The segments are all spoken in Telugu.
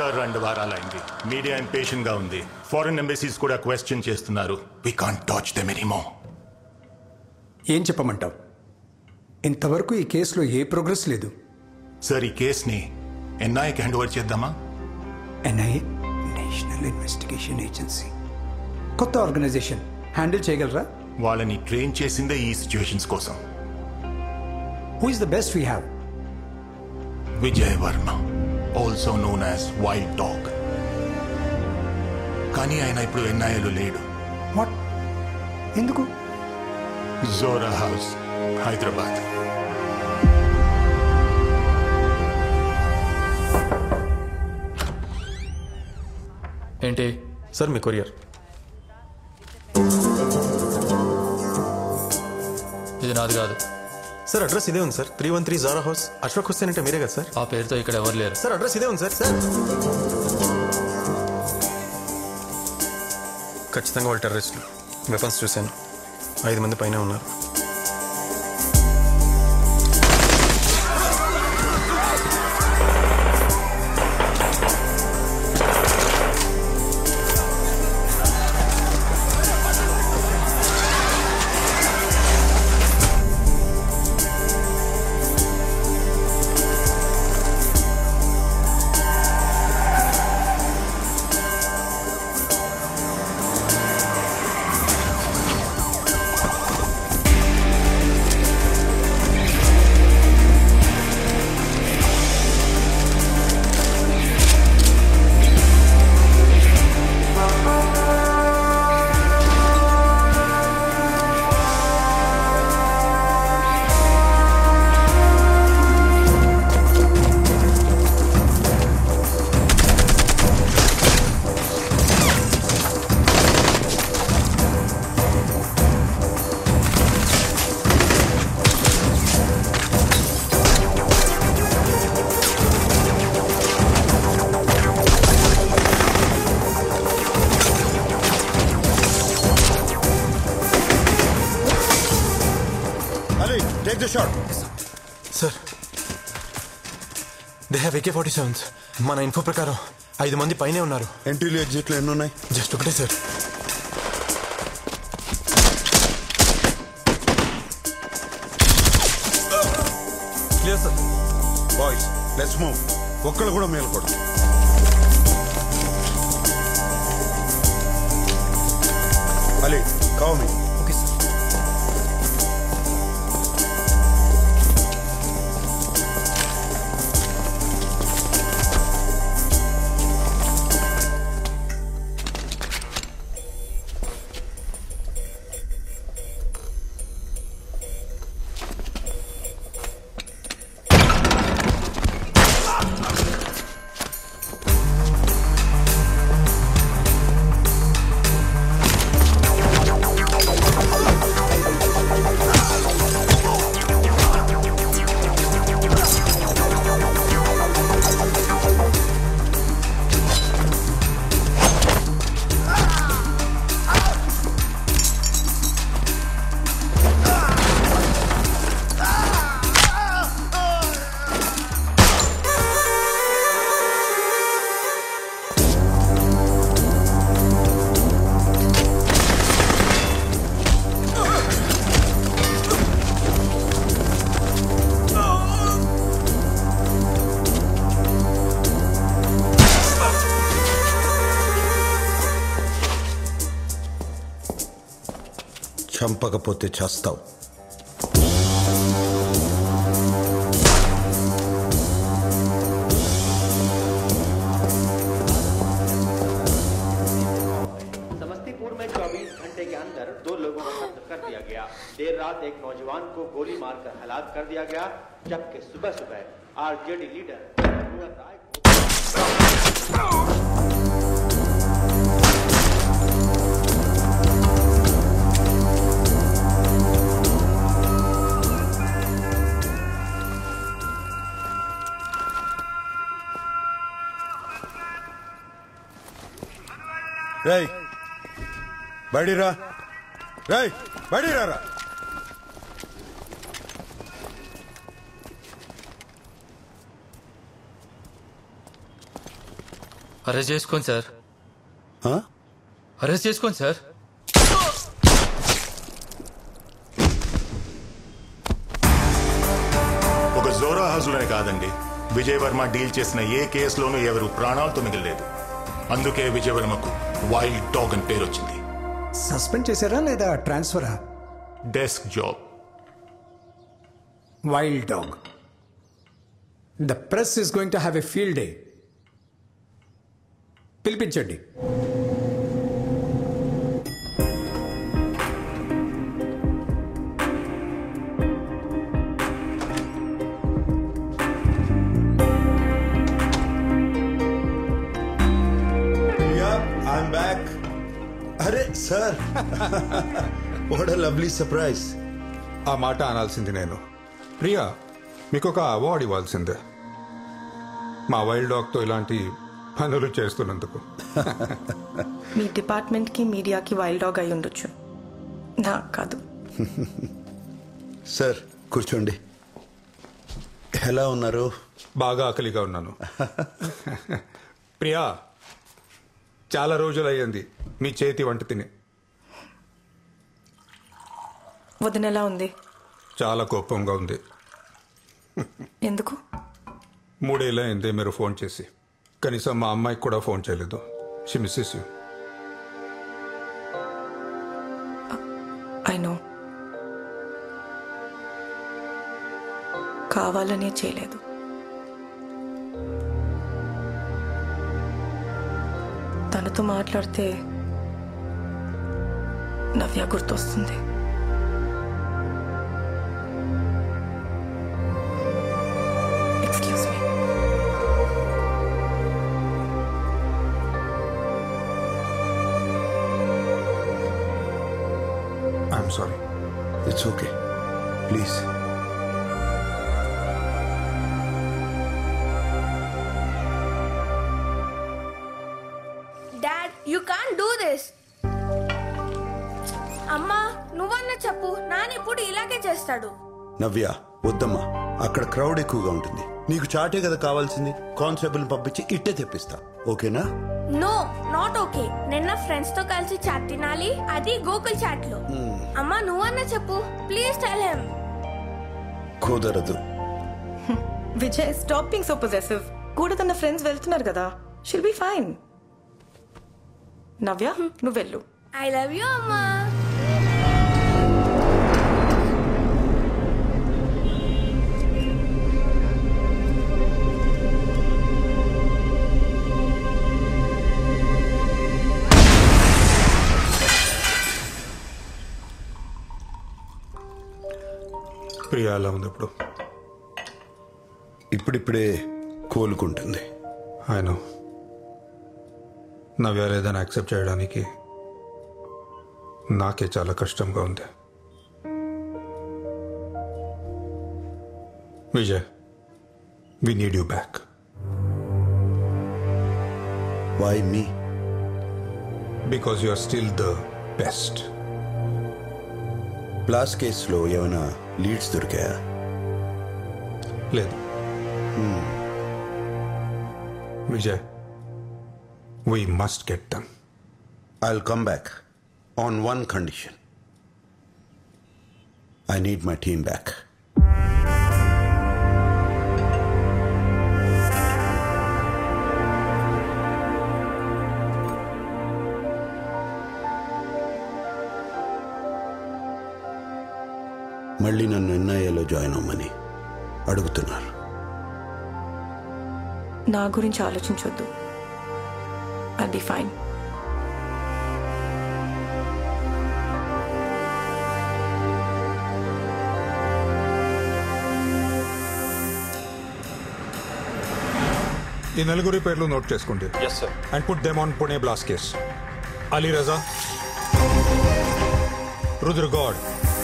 రెండు వారాలైంది మీడియా ఇంపేషెంట్ గా ఉంది ఫారెన్ ఎంబసీస్ కూడా క్వశ్చన్ చేస్తున్నారు వి కాంట్ టాచ్ దెమ్ ఎనీమో ఏం చెప్పమంటావు ఇంతవరకు ఈ కేసులో ఏ ప్రోగ్రెస్ లేదు సార్ ఈ కేసుని ఎన్ఐకి హ్యాండ్ ఓవర్ చేద్దామా ఎన్ఐఏ నేషనల్ ఇన్వెస్టిగేషన్ ఏజెన్సీ కొత్త ఆర్గనైజేషన్ హ్యాండిల్ చేయగలరా వాళ్ళని ట్రైన్ చేసిందే ఈ సిచ్యువేషన్స్ కోసం who is the best we have Vijay Varma also known as wild dog కానీ ఆయన ఇప్పుడు ఎన్ఐఏలో లేడు వాట్ ఎందుకు జోరా హౌస్ హైదరాబాద్ ఏంటి సార్ మీ కొరియర్ ఇది నాది కాదు సార్ అడ్రస్ ఇదే ఉంది సార్ త్రీ వన్ త్రీ జారా హౌస్ అష్ఫాక్ హుస్సేన్ అంటే మీరే కదా సార్ ఆ పేరుతో ఇక్కడ ఎవరు లేరు సార్ అడ్రస్ ఇదే ఉంది సార్ సార్ ఖచ్చితంగా వాళ్ళు టెర్రరిస్టులు వెపన్స్ చూశాను ఐదు మంది పైన ఉన్నారు Ali, take the shot. Sir they have AK forty sevens మన ఇన్ఫో ప్రకారం ఐదు మంది పైనే ఉన్నారు ఎంట్రీలు ఎగ్జిట్లు ఎన్ని ఉన్నాయి జస్ట్ ఒకటే sir clear sir boys let's move ఒక్కళ్ళు కూడా మేలకూడదు అలీ కావు మీ ఓకే సార్ చంపకపోతే చేస్తావు समस्तीपुर में 24 घंटे के अंदर दो लोगों को कत्ल कर दिया गया देर रात एक नौजवान को गोली मारकर हलाक कर दिया गया जबकि सुबह सुबह आरजेडी लीडर रघुवर राय को రేయ్ బయటిరా రేయ్ బయటిరా రా అరెస్ట్ చేసుకోండి సార్ ఆ? అరెస్ట్ చేసుకోండి సార్ ఒక జోరా హజులనే కాదండి విజయ్ వర్మ డీల్ చేసిన ఏ కేసులోనూ ఎవరు ప్రాణాలతో మిగలలేదు అందుకే విజయ్ వర్మకు వైల్డ్ డాగ్ అని పేరు వచ్చింది సస్పెండ్ చేశారా లేదా ట్రాన్స్ఫరా desk job wild dog the press is going to have a field day పిలిపించండి ఐఎమ్ బ్యాక్ అరే సార్ వాట్ లవ్లీ సర్ప్రైజ్ ఆ మాట అనాల్సింది నేను ప్రియా మీకు ఒక అవార్డు ఇవ్వాల్సిందే మా వైల్డ్ డాగ్తో ఇలాంటి పనులు చేస్తున్నందుకు మీ డిపార్ట్మెంట్కి మీడియాకి వైల్డ్ డాగ్ అయి ఉండొచ్చు నాకు కాదు సార్ కూర్చోండి ఎలా ఉన్నారు బాగా ఆకలిగా ఉన్నాను ప్రియా చాలా రోజులు అయ్యింది మీ చేతి వంట తిని వదిన ఎలా ఉంది చాలా కోపంగా ఉంది ఎందుకు మూడేళ్ళ అయింది మీరు ఫోన్ చేసి కనీసం మా అమ్మాయికి కూడా ఫోన్ చేయలేదు she misses you I know కావాలనే చేయలేదు తనతో మాట్లాడితే నవ్య గుర్తొస్తుంది excuse me I'm sorry it's okay please dad you can do this అమ్మా నువ్వన్నా చెప్పు నాన్న ఇప్పుడు ఇలాగే చేస్తాడు నవ్య వద్దమ్మా అక్కడ క్రౌడ్ ఎక్కువగా ఉంటుంది నీకు చాటే కదా కావాల్సింది కానిస్టేబుల్ పంపించి ఇట్టే తెప్పిస్తా ఓకేనా నో నాట్ ఓకే నిన్న ఫ్రెండ్స్ తో కలిసి చాట్ తినాలి అది గోకుల్ చాట్ లో అమ్మా నువ్వన్నా చెప్పు ప్లీజ్ టెల్ హిమ్ కుదరదు Vijay stop being so possessive కూడా తన ఫ్రెండ్స్ వెళ్తున్నారు కదా షిల్ బి ఫైన్ నవ్య నువ్వు వెళ్ళు ఐ లవ్ యూ అమ్మా ప్రియా ఎలా ఉంది ఇప్పుడు ఇప్పుడిప్పుడే కోలుకుంటుంది ఆయన నవ్య లేదని యాక్సెప్ట్ చేయడానికి నాకే చాలా కష్టంగా ఉంది Vijay we need you back why me because you are still the best ప్లాస్ కేసులో ఏమైనా లీడ్స్ దొరికాయా లేదు Vijay we must get them I'll come back on one condition. I need my team back. మళ్ళీ నన్ను ఎన్ఐఏలో జాయిన్ అవ్వమని అడుగుతున్నారు నా గురించి ఆలోచించొద్దు అది ఫైన్ ఈ నలుగురి పేర్లు నోట్ చేసుకోండి and put them on Pune blast case Ali Raza Rudra Goud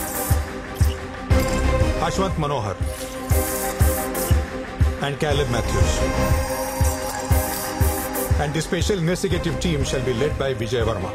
Ashwanth Manohar and Caleb Matthews. And the special investigative team shall be led by Vijay Verma.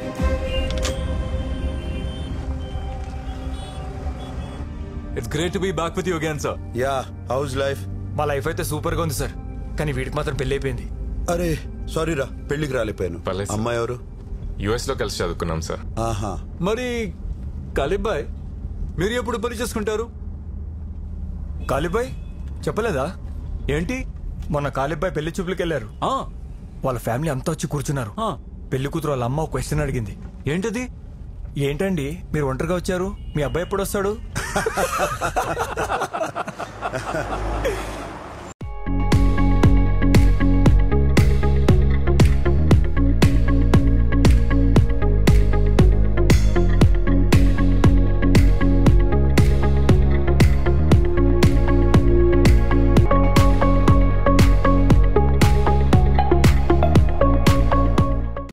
It's great to be back with you again sir yeah how's life మా లైఫ్ అయితే సూపర్ గా ఉంది సార్ కానీ వీడికి మాత్రం పెళ్లి అయిపోయింది అరే సారీ రా పెళ్లికి రాలిపోయాను పర్లేదు సార్. అమ్మాయి ఎవరు యుఎస్ లో కలిసి చదువుకున్నాం సార్ ఆహా మరి కాలిబాయ్ మీరు ఎప్పుడు పని చేసుకుంటారు కాలిబాయ్ చెప్పలేదా ఏంటి మొన్న కాలిబాయ్ పెళ్లి చూపులకు వెళ్ళారు ఆ, వాళ్ళ ఫ్యామిలీ అంతా వచ్చి కూర్చున్నారు ఆ. పెళ్లి కూతురు వాళ్ళ అమ్మ ఒక క్వశ్చన్ అడిగింది ఏంటది ఏంటండి మీరు ఒంటరిగా వచ్చారు మీ అబ్బాయి ఎప్పుడు వస్తాడు